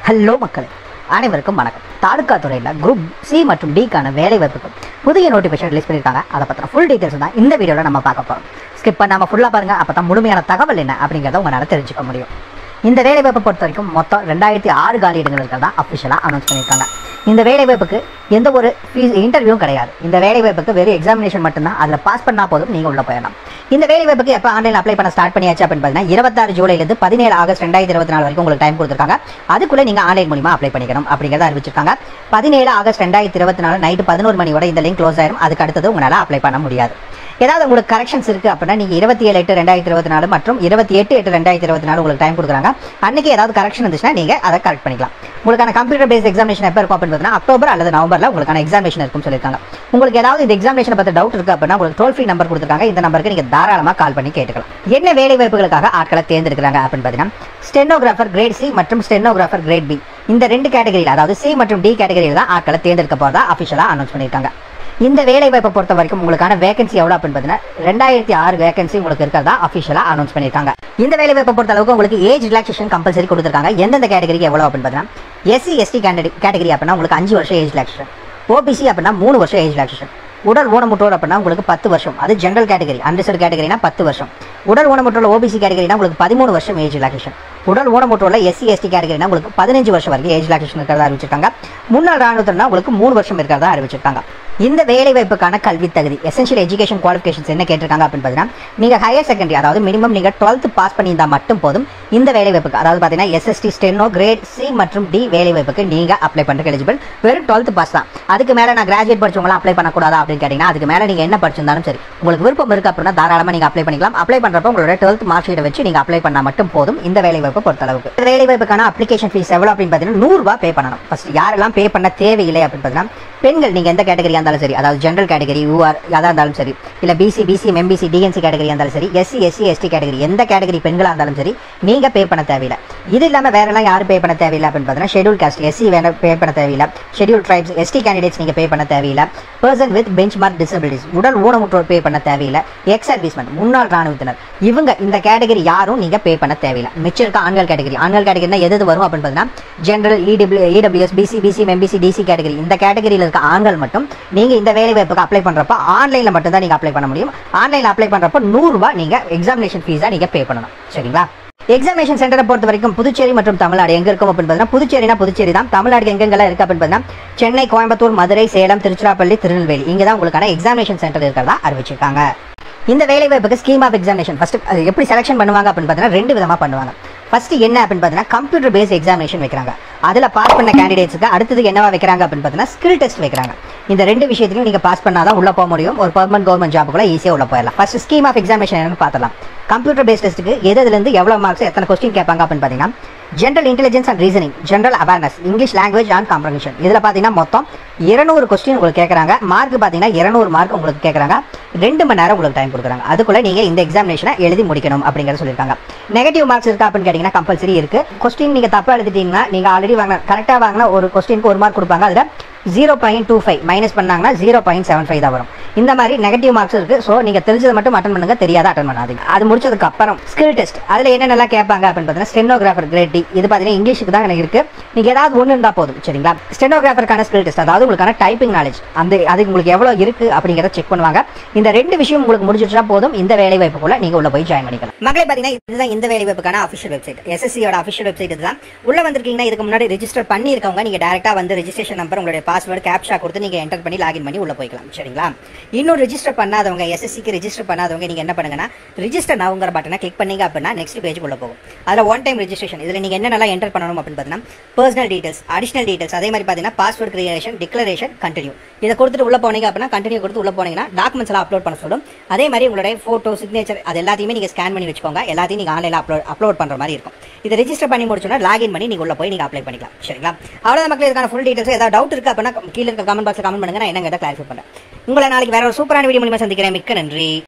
hello மக்களே அனைவருக்கும் வணக்கம் தாலுக்கா துறையில் குரூப் சி மற்றும் டிக்கான வேலை வாய்ப்புகள் புதிய நோட்டிஃபிகேஷன் ரிலீஸ் பண்ணியிருக்காங்க அதை பற்றின ஃபுல் டீட்டெயில்ஸ் தான் இந்த வீடியோவில் நம்ம பார்க்க போகிறோம் ஸ்கிப் பண்ணாமல் ஃபுல்லாக பாருங்க அப்போ தான் முழுமையான தகவல் என்ன அப்படிங்கிறத உங்களால் தெரிஞ்சுக்க முடியும் இந்த வேலை வாய்ப்பை பொறுத்த வரைக்கும் மொத்தம் ரெண்டாயிரத்தி ஆறு காலியிடங்கள் இருக்கிறதா அஃபிஷியலாக அனௌன்ஸ் பண்ணியிருக்காங்க இந்த வேலை வாய்ப்புக்கு எந்த ஒரு ஃபீஸ் இன்டர்வியூவும் கிடையாது இந்த வேலை வாய்ப்புக்கு வெறும் எக்ஸாமினேஷன் மட்டும்தான் அதில் பாஸ் பண்ணால் போதும் நீங்கள் உள்ள போயிடலாம் இந்த வேலை வாய்ப்புக்கு எப்போ ஆன்லைன் அப்ளை பண்ண ஸ்டார்ட் பண்ணியாச்சு அப்படின்னு பார்த்தீங்கன்னா இருபத்தாறு ஜூலைலேருந்து பதினேழு ஆகஸ்ட் ரெண்டாயிரத்தி இருபத்தி நாலு வரைக்கும் உங்களுக்கு டைம் கொடுத்துருக்காங்க அதுக்குள்ளே நீங்கள் ஆன்லைன் மூலியமா அப்ளை பண்ணிக்கணும் அப்படிங்கிறத அறிவிச்சிருக்காங்க பதினேழு ஆகஸ்ட் ரெண்டாயிரத்தி இருபத்தி நாலு நைட்டு பதினோரு மணி வரை இந்த லிங்க் க்ளோஸ் ஆயிரும் அதுக்கு அடுத்தது உங்களால் அப்ளை பண்ண முடியாது ஏதாவது உங்களுக்கு கரெக்ஷன்ஸ் இருக்கு அப்படின்னா நீங்க இருபத்தி ஏழு எட்டு ரெண்டாயிரத்தி இருபத்தி நாலு மற்றும் இருபத்தி எட்டு எட்டு ரெண்டாயிரத்தி இருபத்தி நாலு உங்களுக்கு டைம் கொடுக்குறாங்க அன்னைக்கு ஏதாவது கரெக்ஷன் இருந்துச்சுன்னா நீங்க அதை கரெக்ட் பண்ணிக்கலாம் உங்களுக்கான கம்ப்யூட்டர் பேஸ்ட் எக்ஸாமினேஷன் எப்போ இருக்கும் அப்படின்னு பார்த்தீங்கன்னா அக்டோபர் அல்லது நவம்பர்ல உங்களுக்கான எக்ஸாமினேஷன் இருக்கும்னு சொல்லியிருக்காங்க உங்களுக்கு ஏதாவது இந்த எக்ஸாமினேஷன் பத்தி டவுட் இருக்கு அப்படின்னா உங்களுக்கு டோல் ஃப்ரீ நம்பர் கொடுத்துருக்காங்க இந்த நம்பருக்கு நீங்க தாராளமாக கால் பண்ணி கேட்டுக்கலாம் என்ன வேலை வாய்ப்புகளுக்காக ஆட்களை தேர்ந்தெடுக்கிறாங்க அப்படின்னு பார்த்தீங்கன்னா ஸ்டெனோகிராஃபர் கிரேட் சி மற்றும் ஸ்டெனோகிராஃபர் கிரேட் பி இந்த ரெண்டு கேட்டகரியில் அதாவது சி மற்றும் டி கேட்டகரியில் தான் ஆட்களை தேர்ந்தெடுக்க போறதா அஃபிஷியலாக அனௌன்ஸ் பண்ணியிருக்காங்க இந்த வேலை வாய்ப்பை பொறுத்த வரைக்கும் உங்களுக்கான வேகன்சி எவ்வளோ அப்படின்னு பார்த்தீங்கன்னா ரெண்டாயிரத்தி ஆறு வேகன்சி உங்களுக்கு இருக்கிறதா அஃபிஷியலாக அனௌன்ஸ் பண்ணியிருக்காங்க இந்த வேலை வாய்ப்பை பொறுத்த அளவுக்கு உங்களுக்கு ஏஜ் ரிலாக்ஸேஷன் கம்பல்சரி கொடுத்துருக்காங்க எந்தெந்த கேட்டகரிக்கு எவ்வளோ அப்படின்னு பார்த்தீங்கன்னா எஸ்சி எஸ்டி கேண்டடி கேட்டகரி அப்படின்னா உங்களுக்கு அஞ்சு வருஷம் ஏஜ் ரிலாக்ஸேஷன் ஓபிசி அப்படின்னா மூணு வருஷம் ஏஜ் ரிலாக்ஸேஷன் உடல் ஊனமுற்றோர் அப்படின்னா உங்களுக்கு பத்து வருஷம் அது ஜென்ரல் கேட்டகரி அன்ரிசர்வ் கேட்டகரினா பத்து வருஷம் உடல் ஊனமுற்றோர் ஓபிசி கேட்டகரினா உங்களுக்கு பதிமூணு வருஷம் ஏஜ் ரிலாக்ஸேஷன் உடல் ஊனமுற்றோர்ல எஸ்சி எஸ்டி கேட்டகரினா உங்களுக்கு பதினஞ்சு வருஷம் வரைக்கும் ஏஜ் ரிலாக்ஸேஷன் இருக்கிறதா அறிவிச்சிருக்காங்க முன்னாள் ராணுவத்தினா உங்களுக்கு மூணு வருஷம் இருக்கிறதா அறிவிச்சிருக்காங்க இந்த வேலை வாய்ப்புக்கான கல்வி தகுதி எசென்ஷியல் எஜுகேஷன் குவாலிஃபிகேஷன்ஸ் என்ன கேட்டிருக்காங்க அப்படின்னு பார்த்தீங்கன்னா நீங்க ஹையர் செகண்டரி அதாவது மினிமம் நீங்க டுவெல்த் பாஸ் பண்ணியிருந்தா மட்டும் போதும் இந்த வேலை வாய்ப்புக்கு அதாவது பார்த்தீங்கன்னா எஸ்எஸ்டி ஸ்டெனோ கிரேட் சி மற்றும் டி வேலை வாய்ப்புக்கு நீங்க அப்ளை பண்ணுறதுக்கு எலிஜிபிள் வெறும் டுவெல்த் பாஸ் தான் அதுக்கு மேல நான் கிராஜுவேட் படிச்சவங்களாம் அப்ளை பண்ணக்கூடாதா அப்படின்னு கேட்டீங்கன்னா அதுக்கு மேல நீங்க என்ன படிச்சிருந்தாலும் சரி உங்களுக்கு விருப்பம் இருக்கு அப்படின்னா தாராளமா நீங்க அப்ளை பண்ணிக்கலாம் அப்ளை பண்றப்ப உங்களோட டுவெல்த் மார்க் ஷீட்டை வச்சு நீங்க அப்ளை பண்ணா மட்டும் போதும் இந்த வேலை வாய்ப்பை பொறுத்த அளவுக்கு இந்த வேலை வாய்ப்புக்கான அப்ளிகேஷன் ஃபீஸ் எவ்வளவு அப்படின்னு பார்த்தீங்கன்னா நூறு ரூபாய் பே பண்ணணும் ஃபர்ஸ்ட் யாரெல்லாம் பே பண்ண தேவையில்லை அப்படின்னு பார்த்தீங்கன்னா பெண்கள் நீங்க எந்த கேட்டகரியா இருந்தாலும் சரி அதாவது ஜென்ரல் கேட்டகரி யூஆர் அதாக இருந்தாலும் சரி இல்ல பிசி பிசி எம்பிசி டிஎன்சி கேட்டகரியா இருந்தாலும் சரி எஸ்சி எஸ்சி எஸ்டி கேட்டகரி எந்த கேட்டகரி பெண்களா இருந்தாலும் சரி நீங்க பே பண்ண தேவையில்லை இது இல்லாம வேற எல்லாம் யாரும் பே பண்ண தேவையில்லை அப்படின்னு பார்த்தீங்கன்னா ஷெடியூல் காஸ்ட் எஸ்சி வேணும் பே பண்ண தேவையில்லை ஷெடியூல் ட்ரைப்ஸ் எஸ்டி கேண்டிடேட்ஸ் நீங்க பே பண்ண தேவையில்லை பர்சன் வித் பெஞ்ச் மார்க் டிசபிலிட்டிஸ் உடல் ஊனமுற்றோர் பே பண்ண தேவையில்லை எக்ஸ் சர்வீஸ்மென் முன்னாள் ராணுவத்தினர் இவங்க இந்த கேட்டகரி யாரும் நீங்க பே பண்ண தேவையில்லை மிச்சம் இருக்க ஆண்கள் கேட்டகரி ஆண்கள் கேட்டகரினா எது எது வரும் அப்படின்னு பார்த்தீங்கன்னா general EW EWS BC BC MBC DC category இந்த கேட்டகரியில் இருக்க ஆண்கள் மட்டும் நீங்க இந்த வேலை வாய்ப்புக்கு அப்ளை பண்றப்ப ஆன்லைன்ல மட்டும் தான் நீங்க அப்ளை பண்ண முடியும் ஆன்லைன்ல அப்ளை பண்றப்ப நூறு ரூபாய் நீங்க எக்ஸாமினேஷன் ஃபீஸா நீங்க பே பண்ணணும் சரிங்களா எக்ஸாமினேஷன் சென்டரை பொறுத்த வரைக்கும் புதுச்சேரி மற்றும் தமிழ்நாடு எங்க இருக்கும் அப்படின்னு பார்த்தீங்கன்னா புதுச்சேரினா புதுச்சேரி தான் தமிழ்நாடு எங்கெங்கெல்லாம் இருக்கு அப்படின்னு பார்த்தீங்கன்னா சென்னை கோயம்புத்தூர் மதுரை சேலம் திருச்சிராப்பள்ளி திருநெல்வேலி இங்க தான் உங்களுக்கான எக்ஸாமினேஷன் சென்டர் இருக்கிறதா அறிவிச்சிருக்காங்க இந்த வேலை வாய்ப்புக்கு ஸ்கீம் ஆஃப் எக்ஸாமினேஷன் ஃபர்ஸ்ட் அது எப்படி செலக்ஷன் பண்ணுவாங்க அப்படின்னு பார்த்தீங்கன்னா ரெண்டு விதமா பண்ணுவாங்க ஃபர்ஸ்ட் என்ன அப்படின்னு பார்த்தீங்கன்னா கம்ப்யூட்டர் பேஸ்ட் எக்ஸாமினேஷன் வைக்கிறாங்க அதில் பாஸ் பண்ண கேண்டிடேட்ஸ்க்கு அடுத்தது என்னவா வைக்கிறாங்க அப்படின்னு பார்த்தீங்கன்னா ஸ்கில் டெஸ்ட் வைக்கிறாங்க இந்த ரெண்டு விஷயத்திலையும் நீங்கள் பாஸ் பண்ணாதான் உள்ள போக முடியும் ஒரு பர்மனன்ட் கவர்மெண்ட் ஜாப்புக்குள்ள ஈஸியாக உள்ள போயிடலாம் ஃபர்ஸ்ட் ஸ்கீம் ஆஃப் எக்ஸாமினேஷன் என்னன்னு பார்த்தலாம் கம்ப்யூட்டர் பேஸ்ட் டெஸ்ட்டுக்கு எதுலேருந்து எவ்வளோ மார்க்ஸ் எத்தனை கொஸ்டின் கேட்பாங்க அப்படின்னு பார்த்தீங்கன்னா general intelligence and reasoning general awareness English language and comprehension இதில் பார்த்தீங்கன்னா மொத்தம் இருநூறு கொஸ்டின் உங்களுக்கு கேட்குறாங்க மார்க் பார்த்தீங்கன்னா இருநூறு மார்க் உங்களுக்கு கேட்குறாங்க ரெண்டு மணி நேரம் உங்களுக்கு டைம் கொடுக்குறாங்க அதுக்குள்ள நீங்கள் இந்த எக்ஸாமினேஷனை எழுதி முடிக்கணும் அப்படிங்கிறத சொல்லியிருக்காங்க நெகட்டிவ் மார்க்ஸ் இருக்கா அப்படின்னு கேட்டிங்கன்னா கம்பல்சரி இருக்கு கொஸ்டின் நீங்கள் தப்பாக எழுதிட்டீங்கன்னா நீங்கள் ஆல்ரெடி வாங்கின கரெக்டாக வாங்கின ஒரு கொஸ்டினுக்கு ஒரு மார்க் கொடுப்பாங்க அதில் zero point two five minus பண்ணாங்கன்னா ஜீரோ பாயிண்ட் செவன் ஃபைவ் தான் வரும் இந்த மாதிரி நெகட்டிவ் மார்க்ஸ் இருக்கு ஸோ நீங்கள் தெரிஞ்சதை மட்டும் அட்டன் பண்ணுங்க தெரியாத அட்டன் பண்ணாதீங்க அது முடிச்சதுக்கு அப்புறம் ஸ்கில் டெஸ்ட் அதில் என்னென்னலாம் கேட்பாங்க அப்படின்னு பார்த்தீங்கன்னா ஸ்டெனோகிராஃபர் கிரேட் டி இது பார்த்தீங்கன்னா இங்கிலீஷுக்கு தான் எனக்கு இருக்கு நீங்கள் ஏதாவது ஒன்று இருந்தால் போதும் சரிங்களா ஸ்டெனோகிராஃபருக்கான ஸ்கில் டெஸ்ட் அதாவது உங்களுக்கான டைப்பிங் நாலேஜ் அந்த அது உங்களுக்கு எவ்வளோ இருக்கு அப்படிங்கிறத செக் பண்ணுவாங்க இந்த ரெண்டு விஷயம் உங்களுக்கு முடிஞ்சிட்டா போதும் இந்த வேலை வாய்ப்புக்குள்ள நீங்க உள்ள போய் ஜாயின் பண்ணிக்கலாம் மகளே பார்த்தீங்கன்னா இதுதான் இந்த வேலை வாய்ப்புக்கான அஃபிஷியல் வெப்சைட் எஸ்எஸ்சியோட அஃபிஷியல் வெப்சைட் இதுதான் உள்ள வந்திருக்கீங்கன்னா இதுக்கு முன்னாடி ரெஜிஸ்டர் பண்ணியிருக்கவங்க நீங்க டேரக்டா வந்து ரெஜிஸ்ட்ரேஷன் நம்பர் உங்களுடைய பாஸ்வேர்டு கேப்ஷா கொடுத்து நீங்க என்டர் பண்ணி லாகின் பண்ணி உள்ள போய்க்கலாம் சரிங்களா இன்னும் ரெஜிஸ்டர் பண்ணாதவங்க எஸ்எஸ்சிக்கு ரெஜிஸ்டர் பண்ணாதவங்க நீங்க என்ன பண்ணுங்கன்னா ரிஜிஸ்டர் நவுங்கிற பட்டனை கிளிக் பண்ணீங்க அப்படின்னா நெக்ஸ்ட் பேஜ் உள்ள போகும் அதில் ஒன் டைம் ரெஜிஸ்ட்ரேஷன் இதுல நீங்க என்னென்னலாம் என்டர் பண்ணணும் அப்படின்னு பார்த்தீங்கன்னா பர்சனல் டீடைல்ஸ் அடிஷனல் டீடைல்ஸ் அதே மாதிரி பார்த்தீங்கன்னா பாஸ்வேர்ட் கிரியேஷன் டிக்ளரேஷன் கண்டினியூ இதை கொடுத்துட்டு உள்ள போனீங்க அப்படின்னா கண்டினியூ கொடுத்து உள்ள போனீங்கன்னா டாக்குமெண்ட்ஸ் எல்லாம் அப்லோட் பண்ண சொல்லும் அதே மாதிரி உங்களுடைய போட்டோ சிக்னேச்சர் அது எல்லாத்தையுமே நீங்க ஸ்கேன் பண்ணி வச்சுக்கோங்க எல்லாத்தையும் நீங்க ஆன்லைன்ல அப்லோட் அப்லோட் பண்ற மாதிரி இருக்கும் இதை ரெஜிஸ்டர் பண்ணி முடிச்சோன்னா லாகின் பண்ணி நீங்க உள்ள போய் நீங்க அப்ளை பண்ணிக்கலாம் சரிங்களா அவ்வளவு மக்கள் இதுக்கான ஃபுல் டீடைல்ஸ் ஏதாவது டவுட் இருக்கு அப்படின்னா கீழே இருக்க கமெண்ட் பாக்ஸ்ல கமெண்ட் பண்ணுங்க நான் என்னங்க கிளாரிஃபை பண்றேன் உங்களை நாளைக்கு வேற ஒரு சூப்பரான வீடியோ மூலியமா சந்திக்கிறேன் மிக்க நன்றி